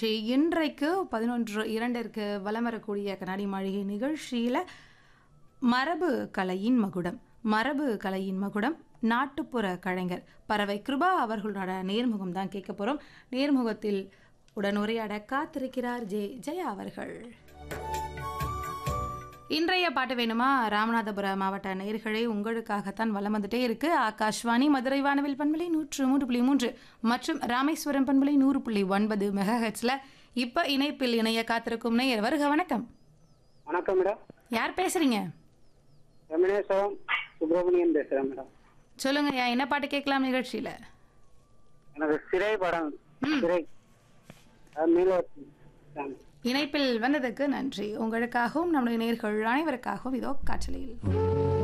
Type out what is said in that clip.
நிகழ்ச்சி இன்றைக்கு பதினொன்று இரண்டிற்கு வலம் வரக்கூடிய கண்ணாடி மாளிகை நிகழ்ச்சியில் மரபு கலையின் மகுடம் மரபு கலையின் மகுடம் நாட்டுப்புற கலைஞர் பறவை கிருபா அவர்களோட நேர்முகம் தான் கேட்க போகிறோம் நேர்முகத்தில் உடனுரையாட காத்திருக்கிறார் ஜே ஜெயா அவர்கள் இன்றைய பாட்டு வேணுமா ராமநாதபுரம் மாவட்ட நேயர்களே உங்களுக்காகத்தான் வலம் வந்துட்டே இருக்கு ஆகாஷ்வாணி மதுரை வானவில் பண்பலை நூற்று மூன்று புள்ளி மூன்று மற்றும் ராமேஸ்வரம் பண்பலை நூறு புள்ளி ஒன்பது மெகாஹெட்ஸ்ல இப்ப இணைப்பில் இணைய காத்திருக்கும் நேயர் வருக வணக்கம் வணக்கம் மேடம் யார் பேசுறீங்க ரமணேஸ்வரம் சுப்பிரமணியன் பேசுறேன் மேடம் சொல்லுங்க ஐயா, என்ன பாட்டு கேட்கலாம் நிகழ்ச்சியில எனக்கு சிறை படம் சிறை அது மீனவர்த்தி சாங். இணைப்பில் வந்ததுக்கு நன்றி உங்களுக்காகவும் நம்முடைய நேர்கள் அனைவருக்காகவும் இதோ காற்றலையில்